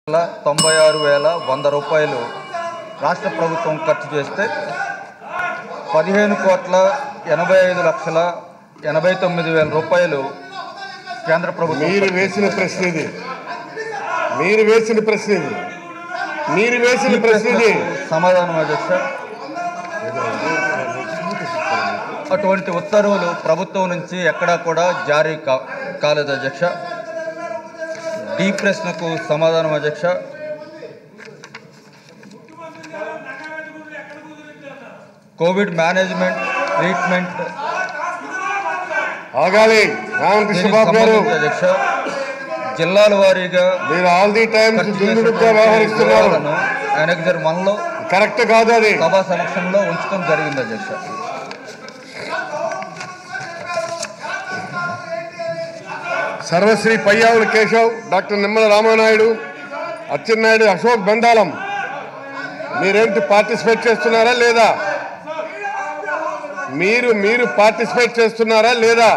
వేల తొంభై ఆరు వేల వంద రూపాయలు రాష్ట్ర ప్రభుత్వం ఖర్చు చేస్తే పదిహేను కోట్ల ఎనభై ఐదు లక్షల ఎనభై తొమ్మిది వేల రూపాయలు కేంద్ర ప్రభుత్వం మీరు ఖర్చు వేసిన ప్రశ్న ఇది మీరు వేసిన ప్రశ్న ఇది మీరు వేసిన ఈ ప్రశ్న ఇది ప్రశ్నకు సమాధానం అధ్యక్ష అటువంటి ఉత్తర్వులు ప్రభుత్వం నుంచి ఎక్కడా కూడా జారీ కా కాలేదు అధ్యక్ష డి ప్రశ్నకు సమాధానం అధ్యక్ష కోవిడ్ మేనేజ్మెంట్ ట్రీట్మెంట్ ఆగాలి రామకృష్ణ దీనికి బాబు గారు సంబంధించి అధ్యక్ష జిల్లాల వారీగా మీరు ఆల్ ది టైమ్స్ ఖర్చు దుందుడుగా వ్యవహరిస్తున్నారు వివరాలను ఎనక్జర్ వన్లో కరెక్ట్ కాదు అది సభా సమక్షంలో ఉంచడం జరిగింది అధ్యక్ష సర్వశ్రీ పయ్యావుల కేశవ్ డాక్టర్ నిమ్మల రామానాయుడు అచ్చెన్నాయుడు అశోక్ బెందాలం మీరేంటి పార్టిసిపేట్ చేస్తున్నారా లేదా మీరు మీరు పార్టిసిపేట్ చేస్తున్నారా లేదా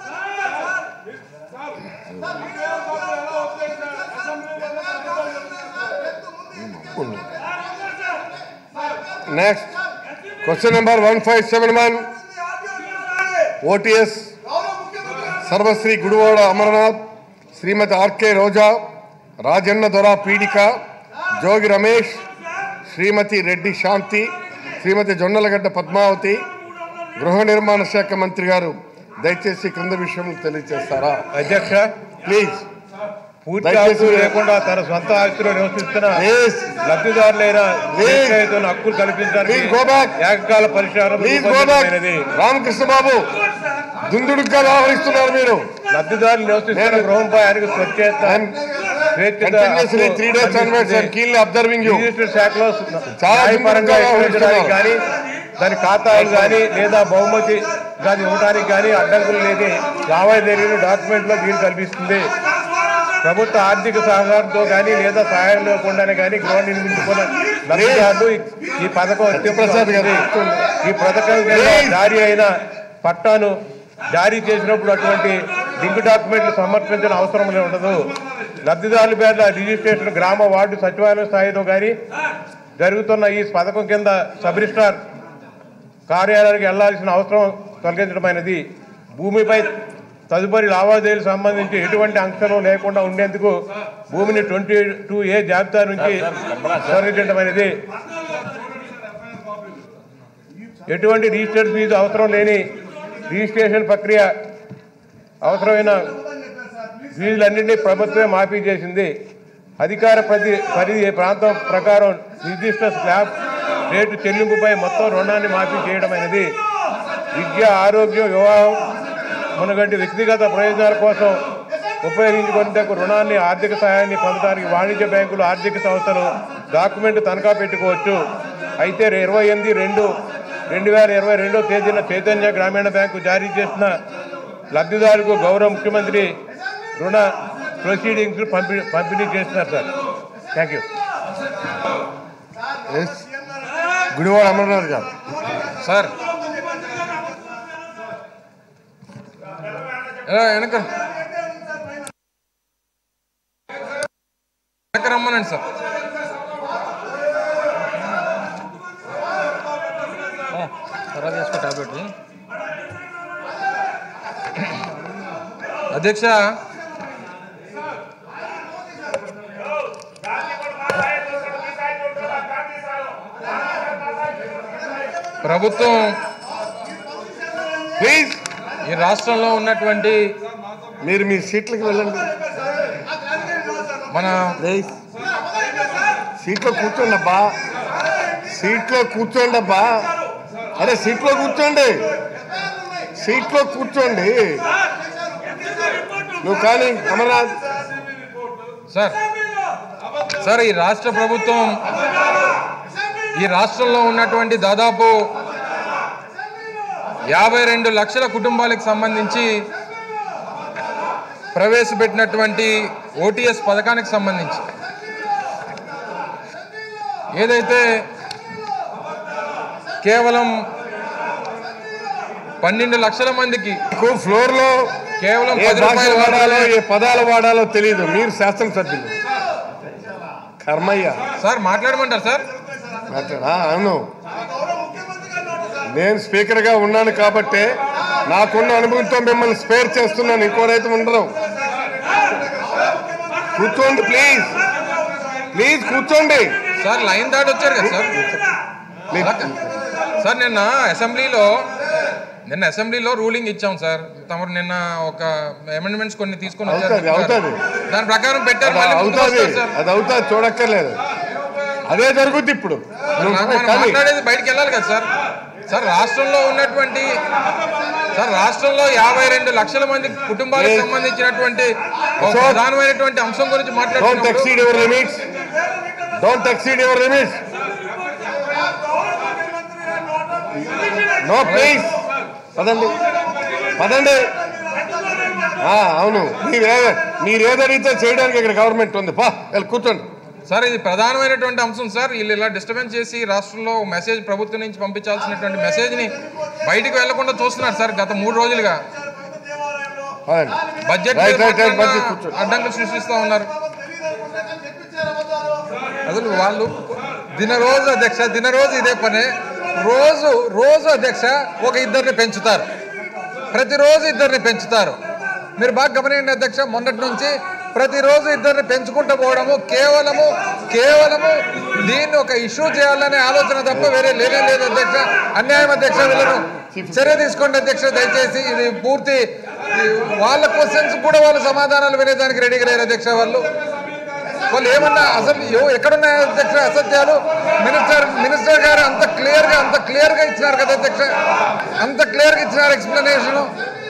next question number one five seven one OTS సర్వశ్రీ గుడివాడ అమరనాథ్ శ్రీమతి ఆర్కే రోజా రాజన్న దొర పీడిక జోగి రమేష్ శ్రీమతి రెడ్డి శాంతి శ్రీమతి జొన్నలగడ్డ పద్మావతి గృహ నిర్మాణ శాఖ మంత్రి గారు దయచేసి క్రింద విషయం తెలియజేస్తారా అధ్యక్ష ప్లీజ్ పూర్తి దయచేసి ఆస్తులు లేకుండా తన సొంత ఆస్తిలో నివసిస్తున్న ప్లీజ్ లబ్ధిదారులైన Please. రైతుల హక్కులు కల్పించడానికి Please go back. ఏకకాల పరిష్కారం ప్లీజ్ గో బ్యాక్ రూపొందించమైనది. రామకృష్ణ బాబు దుందుడుగ్గా వ్యవహరిస్తున్నారు మీరు లబ్ధిదారులు నివసిస్తున్న నేను- గృహంపై ఆయనకు స్వచ్ఛత స్వేచ్ఛత కంటిన్యూస్లీ హక్కు త్రీ డేస్ అన్వర్డ్స్ కల్పిస్తుంది. కీన్లీ అబ్జర్వింగ్ యూ రిజిస్టర్ శాఖలో చాలా న్యాయపరంగా దుర్మార్గంగా వ్యవహరించడానికి వ్యవహరిస్తున్నారు. కానీ దాని ఖాతాలు కానీ లేదా బహుమతి కానీ ఇవ్వడానికి కానీ అడ్డంకులు లేని లావాదేవీలు డాక్యుమెంట్లో వీలు కల్పిస్తుంది ప్రభుత్వ ఆర్థిక సహకారంతో కానీ లేదా సహాయం లేకుండానే కానీ గృహ నిర్మించుకున్న లబ్ధిదారులు ఈ- ఈ పథకం ప్రసాద్ గారు. వర్తిస్తుంది. ఈ పథకం కింద Please. జారీ అయిన పట్టాను జారీ చేసినప్పుడు అటువంటి లింక్ డాక్యుమెంట్లు సమర్పించిన అవసరం ఉండదు లబ్ధిదారుల పేర్ల రిజిస్ట్రేషన్ గ్రామ వార్డు సచివాలయం స్థాయిలో కానీ జరుగుతున్న ఈ పథకం కింద సబ్ రిజిస్ట్రార్ కార్యాలయానికి వెళ్లాల్సిన అవసరం తొలగించడమైనది భూమిపై తదుపరి లావాదేవీలకు సంబంధించి ఎటువంటి అంశాలు లేకుండా ఉండేందుకు భూమిని ట్వంటీ టూ ఏ జాబితా నుంచి తొలగించడమైనది ఎటువంటి రిజిస్టర్ ఫీజు అవసరం లేని రిజిస్ట్రేషన్ ప్రక్రియ అవసరమైన ఫీజులన్నింటినీ ప్రభుత్వమే మాఫీ చేసింది అధికార ప్రతి పరిధి ప్రాంతం ప్రకారం నిర్దిష్ట స్లాబ్ రేటు చెల్లింపుపై మొత్తం రుణాన్ని మాఫీ చేయడమైనది విద్య ఆరోగ్యం వివాహం మునగంటి వ్యక్తిగత ప్రయోజనాల కోసం ఉపయోగించుకునేందుకు రుణాన్ని ఆర్థిక సహాయాన్ని పొందడానికి వాణిజ్య బ్యాంకులు ఆర్థిక సంస్థలు డాక్యుమెంట్ తనఖా పెట్టుకోవచ్చు అయితే ఇరవై ఎనిమిది రెండు రెండు వేల ఇరవై రెండో తేదీన చైతన్య గ్రామీణ బ్యాంకు జారీ చేసిన లబ్ధిదారులకు గౌరవ ముఖ్యమంత్రి రుణ ప్రొసీడింగ్స్ పంపిణీ పంపిణీ చేస్తున్నారు sir thank you S Gudivada Amarnath గారు సార్ ఎలా వెనక వెనక రమ్మనండి సార్ తర్వాత తీసుకో టాబ్లెట్ అధ్యక్ష ప్రభుత్వం ప్లీజ్ ఈ రాష్ట్రంలో ఉన్నటువంటి మీరు మీ సీట్లకు వెళ్ళండి మన ప్లీజ్ సీట్లో కూర్చోండి అబ్బా సీట్లో కూర్చోండి అబ్బా అరే సీట్లో కూర్చోండి సీట్లో కూర్చోండి నువ్వు కానీ అమర్నాథ్ సార్ సార్ ఈ రాష్ట్ర ప్రభుత్వం ఈ రాష్ట్రంలో ఉన్నటువంటి దాదాపు యాభై రెండు లక్షల కుటుంబాలకు సంబంధించి ప్రవేశపెట్టినటువంటి ఓటీఎస్ పథకానికి సంబంధించి ఏదైతే కేవలం పన్నెండు లక్షల మందికి మీకు ఫ్లోర్ లో కేవలం ఏ పది భాష రూపాయలు వాడాలో మాత్రమే ఏ పదాలు వాడాలో తెలియదు మీరు శాసనసభ్యులు కర్మయ్య సార్ మాట్లాడమంటారు సార్ అట్లా అవును నేను స్పీకర్గా ఉన్నాను కాబట్టే నాకున్న అనుభవంతో మిమ్మల్ని స్పేర్ చేస్తున్నాను ఇంకోడైతే ఉండరు కూర్చోండి ప్లీజ్ ప్లీజ్ కూర్చోండి సార్ లైన్ దాటి వచ్చారు కదా సార్ ప్లీజ్. సార్ నిన్న అసెంబ్లీలో నిన్న అసెంబ్లీలో రూలింగ్ ఇచ్చాం సార్ తమరు నిన్న ఒక అమెండ్మెంట్స్ కొన్ని తీసుకొని వచ్చారు అవుతుంది, అవుతుంది. దాని ప్రకారం పెట్టారు అది మళ్ళీ ముందుకు అవుతుంది వస్తారు సార్ అది అవుతుంది చూడక్కర్లేదు అదే జరుగుద్ది ఇప్పుడు నువ్వు మనం కానీ మాట్లాడేది బయటికి వెళ్ళాలి కదా సార్ సార్ రాష్ట్రంలో ఉన్నటువంటి సార్ రాష్ట్రంలో యాభై రెండు లక్షల మంది కుటుంబాలకు Yes. సంబంధించినటువంటి ఒక Sir. ప్రధానమైనటువంటి అంశం గురించి డోంట్ మాట్లాడుతున్నప్పుడు exceed your limits don't exceed your limits no please పదండి పదండి ఆ, అవును మీరే మీరేదడిగితే చేయడానికి ఇక్కడ గవర్నమెంట్ ఉంది పా వెళ్ళి కూర్చోండి సార్ ఇది ప్రధానమైనటువంటి అంశం సార్ వీళ్ళు ఇలా డిస్టర్బెన్స్ చేసి రాష్ట్రంలో మెసేజ్ ప్రభుత్వం నుంచి పంపించాల్సినటువంటి మెసేజ్ ని బయటికి వెళ్లకుండా చూస్తున్నారు సార్ గత మూడు రోజులుగా పదండి బడ్జెట్ రైట్ మీద రైట్ రైట్ మాత్రంగా మంచి కూర్చోండి అడ్డంకులు సృష్టిస్తూ ఉన్నారు అసలు వాళ్ళు దినరోజు అధ్యక్ష దినరోజు ఇదే పని రోజు రోజు అధ్యక్ష ఒక ఇద్దరిని పెంచుతారు ప్రతిరోజు ఇద్దరిని పెంచుతారు మీరు బాగా గమనించండి అధ్యక్ష మొన్నటి నుంచి ప్రతిరోజు ఇద్దరిని పెంచుకుంటూ పోవడము కేవలము కేవలము దీన్ని ఒక ఇష్యూ చేయాలనే ఆలోచన తప్ప వేరే లేనే లేదు అధ్యక్ష అన్యాయం అధ్యక్ష వీళ్ళను చర్య తీసుకోండి అధ్యక్ష దయచేసి ఇది పూర్తి ఈ వాళ్ళ క్వశ్చన్స్ కూడా వాళ్ళు సమాధానాలు వినేదానికి రెడీగా లేరు అధ్యక్ష వాళ్ళు వాళ్ళు ఏమన్నా అసలు ఎవ- ఎక్కడున్నాయి అధ్యక్ష అసత్యాలు మినిస్టర్ మినిస్టర్ గారు అంత క్లియర్ గా అంత క్లియర్ గా ఇచ్చినారు కదా అధ్యక్ష అంత క్లియర్ గా ఇచ్చినారు ఎక్స్ప్లెనేషన్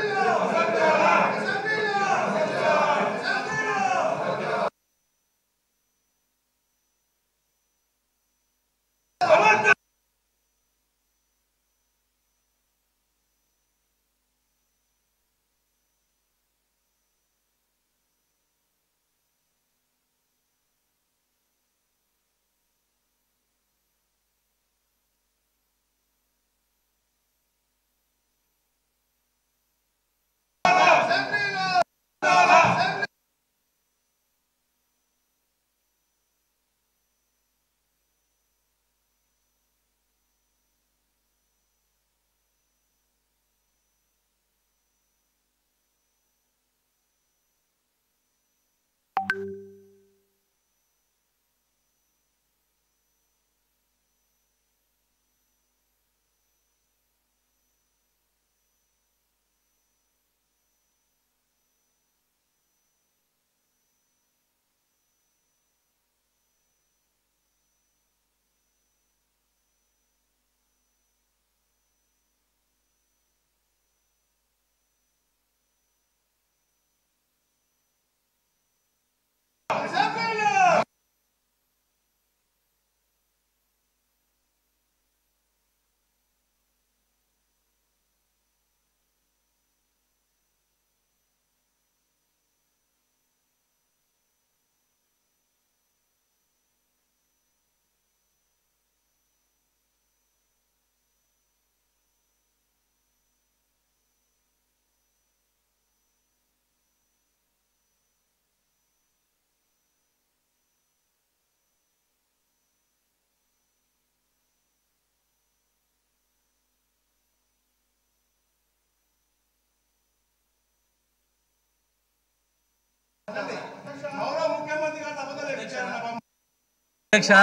అధ్యక్ష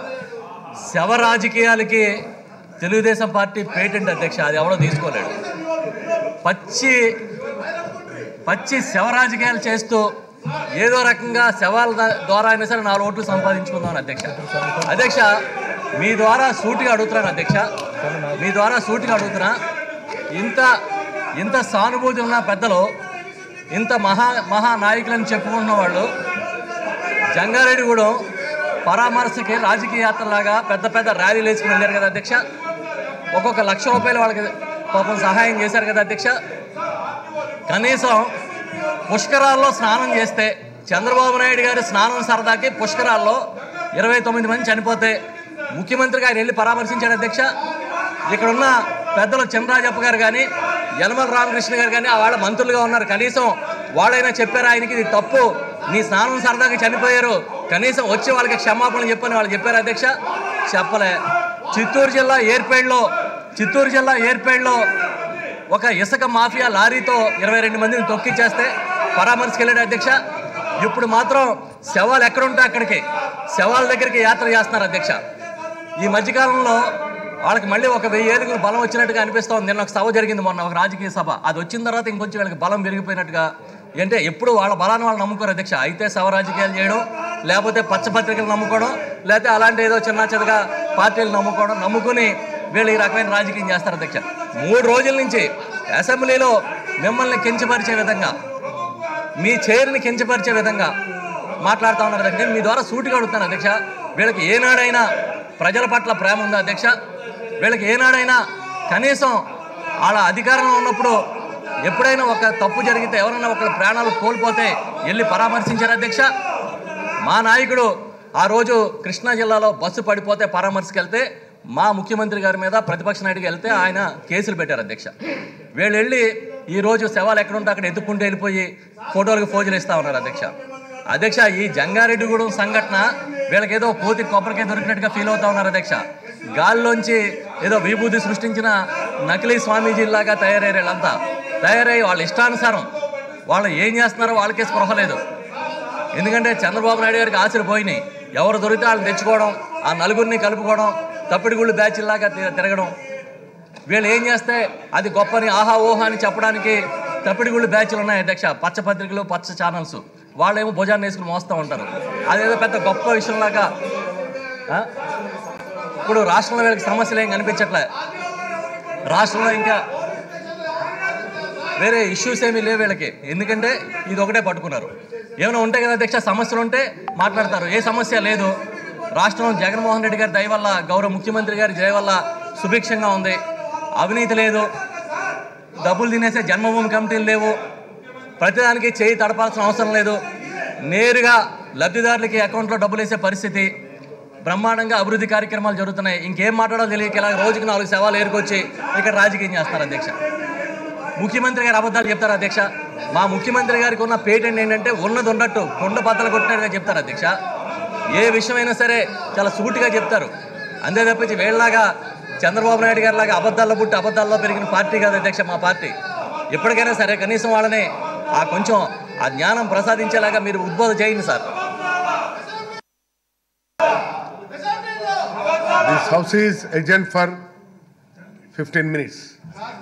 శవ రాజకీయాలకి తెలుగుదేశం పార్టీ పేటెంట్ అధ్యక్ష అది ఎవడో తీసుకోలేడు పచ్చి పచ్చి శవ రాజకీయాలు చేస్తూ ఏదో రకంగా శవాల ద- ద్వారా అయినా సరే నాలుగు ఓట్లు సంపాదించుకుందాం అధ్యక్ష అధ్యక్ష మీ ద్వారా సూటిగా అడుగుతున్నాను అధ్యక్ష మీ ద్వారా సూటిగా అడుగుతున్నా ఇంత ఇంత సానుభూతి ఉన్న పెద్దలు ఇంత మహా మహా నాయకులని చెప్పుకుంటున్న వాళ్ళు జంగారెడ్డిగూడెం పరామర్శకి రాజకీయ యాత్రలాగా పెద్ద పెద్ద ర్యాలీలు వేసుకుని వెళ్ళారు కదా అధ్యక్ష ఒక్కొక్క లక్ష రూపాయలు వాళ్ళకి పాపం సహాయం చేశారు కదా అధ్యక్ష కనీసం పుష్కరాల్లో స్నానం చేస్తే చంద్రబాబు నాయుడు గారి స్నానం సరదాకి పుష్కరాల్లో ఇరవై తొమ్మిది మంది చనిపోతే ముఖ్యమంత్రి గారు వెళ్ళి పరామర్శించాడు అధ్యక్ష ఇక్కడున్న పెద్దలు చంద్రరాజప్ప గారు కానీ యనమల రామకృష్ణ గారు కానీ వాళ్ళ మంత్రులుగా ఉన్నారు కనీసం వాళ్ళైనా చెప్పారు ఆయనకి ఇది తప్పు నీ స్నానం సరదాకి చనిపోయారు కనీసం వచ్చి వాళ్ళకి క్షమాపణ చెప్పని వాళ్ళు చెప్పారు అధ్యక్ష చెప్పలే చిత్తూరు జిల్లా ఏర్పేడ్లో చిత్తూరు జిల్లా ఏర్పేడ్లో ఒక ఇసుక మాఫియా లారీతో ఇరవై రెండు మందిని తొక్కిచ్చేస్తే పరామర్శకి వెళ్ళాడు అధ్యక్ష ఇప్పుడు మాత్రం శవాలు ఎక్కడుంటే అక్కడికి శవాల దగ్గరికి యాత్ర చేస్తున్నారు అధ్యక్ష ఈ మధ్యకాలంలో వాళ్ళకి మళ్ళీ ఒక వెయ్యి ఏడుగులు బలం వచ్చినట్టుగా అనిపిస్తోంది నిన్న ఒక సభ జరిగింది మొన్న ఒక రాజకీయ సభ అది వచ్చిన తర్వాత ఇంకొంచెం వీళ్ళకి బలం పెరిగిపోయినట్టుగా అంటే ఎప్పుడు వాళ్ళ బలాన్ని వాళ్ళు నమ్ముకోరు అధ్యక్ష అయితే సభ రాజకీయాలు చేయడం లేకపోతే పచ్చపత్రికలు నమ్ముకోవడం లేకపోతే అలాంటి ఏదో చిన్న చిన్నగా పార్టీలు నమ్ముకోవడం నమ్ముకుని వీళ్ళు ఈ రకమైన రాజకీయం చేస్తారు అధ్యక్ష మూడు రోజుల నుంచి అసెంబ్లీలో మిమ్మల్ని కించపరిచే విధంగా మీ చైర్ని కించపరిచే విధంగా మాట్లాడుతూ ఉన్నారు అధ్యక్ష నేను మీ ద్వారా సూటిగా అడుగుతాను అధ్యక్ష వీళ్ళకి ఏనాడైనా ప్రజల పట్ల ప్రేమ ఉందా అధ్యక్ష వీళ్ళకి ఏనాడైనా కనీసం వాళ్ళ అధికారంలో ఉన్నప్పుడు ఎప్పుడైనా ఒక తప్పు జరిగితే ఎవరైనా ఒకళ్ళ ప్రాణాలు కోల్పోతే వెళ్ళి పరామర్శించారు అధ్యక్ష మా నాయకుడు ఆ రోజు కృష్ణా జిల్లాలో బస్సు పడిపోతే పరామర్శకి వెళ్తే మా ముఖ్యమంత్రి గారి మీద ప్రతిపక్ష నాయుడికి వెళ్తే ఆయన కేసులు పెట్టారు అధ్యక్ష వీళ్ళు వెళ్ళి ఈ రోజు శవాలు ఎక్కడుంటే అక్కడ ఎత్తుక్కుంటూ వెళ్ళిపోయి ఫోటోలకు ఫోజులు ఇస్తా ఉన్నారు అధ్యక్ష అధ్యక్ష ఈ జంగారెడ్డిగూడెం సంఘటన వీళ్ళకి ఏదో కోతి కొబ్బరికాయ దొరికినట్టుగా ఫీల్ అవుతా ఉన్నారు అధ్యక్ష గాల్లోంచి ఏదో విభూతి సృష్టించిన నకిలీ స్వామీజీలాగా తయారయ్యారు వీళ్ళంతా తయారయ్యి వాళ్ళ ఇష్టానుసారం వాళ్ళు ఏం చేస్తున్నారో వాళ్ళకే స్పృహ లేదు ఎందుకంటే చంద్రబాబు నాయుడు గారికి ఆశలు పోయినాయి ఎవరు దొరికితే వాళ్ళని తెచ్చుకోవడం ఆ నలుగురిని కలుపుకోవడం తప్పిడిగుళ్ళు బ్యాచ్లాగా తి- తిరగడం వీళ్ళు ఏం చేస్తే అది గొప్పని ఆహా ఓహా అని చెప్పడానికి తప్పిడిగుళ్ళు బ్యాచ్లు ఉన్నాయి అధ్యక్ష పచ్చ పత్రికలు పచ్చ ఛానల్స్ వాళ్ళేమో భుజాన్ని వేసుకుని మోస్తూ ఉంటారు అదేదో పెద్ద గొప్ప విషయంలాగా ఆ? ఇప్పుడు రాష్ట్రంలో వీళ్ళకి సమస్యలు ఏం కనిపించట్లే రాష్ట్రంలో ఇంకా వేరే ఇష్యూస్ ఏమీ లేవు వీళ్ళకి ఎందుకంటే ఇది ఒకటే పట్టుకున్నారు ఏమైనా ఉంటే కదా అధ్యక్ష సమస్యలు ఉంటే మాట్లాడతారు ఏ సమస్య లేదు రాష్ట్రం జగన్మోహన్ రెడ్డి గారి దయ వల్ల గౌరవ ముఖ్యమంత్రి గారి దయ వల్ల సుభిక్షంగా ఉంది అవినీతి లేదు డబ్బులు తినేసే జన్మభూమి కమిటీలు లేవు ప్రతిదానికి చేయి తడపాల్సిన అవసరం లేదు నేరుగా లబ్ధిదారులకి అకౌంట్లో డబ్బులు వేసే పరిస్థితి బ్రహ్మాండంగా అభివృద్ధి కార్యక్రమాలు జరుగుతున్నాయి ఇంకేం మాట్లాడాలో తెలియక ఇలా రోజుకి నాలుగు సవాలు ఏరుకొచ్చి ఇక్కడ రాజకీయం చేస్తున్నారు అధ్యక్ష ముఖ్యమంత్రి గారు అబద్ధాలు చెప్తారు అధ్యక్ష మా ముఖ్యమంత్రి గారికి ఉన్న పేటెంట్ ఏంటంటే ఉన్నది ఉన్నట్టు కొండ బద్దలు కొట్టినట్టుగా చెప్తారు అధ్యక్ష ఏ విషయమైనా సరే చాలా సూటిగా చెప్తారు అంతే తప్పించి వీళ్ళలాగా చంద్రబాబు నాయుడు గారి లాగా అబద్ధాల్లో పుట్టి అబద్ధాల్లో పెరిగిన పార్టీ కాదు అధ్యక్ష మా పార్టీ ఎప్పటికైనా సరే కనీసం వాళ్ళని ఆ కొంచెం ఆ జ్ఞానం ప్రసాదించేలాగా మీరు ఉద్బోధ చేయండి sir This house is adjourned for 15 minutes.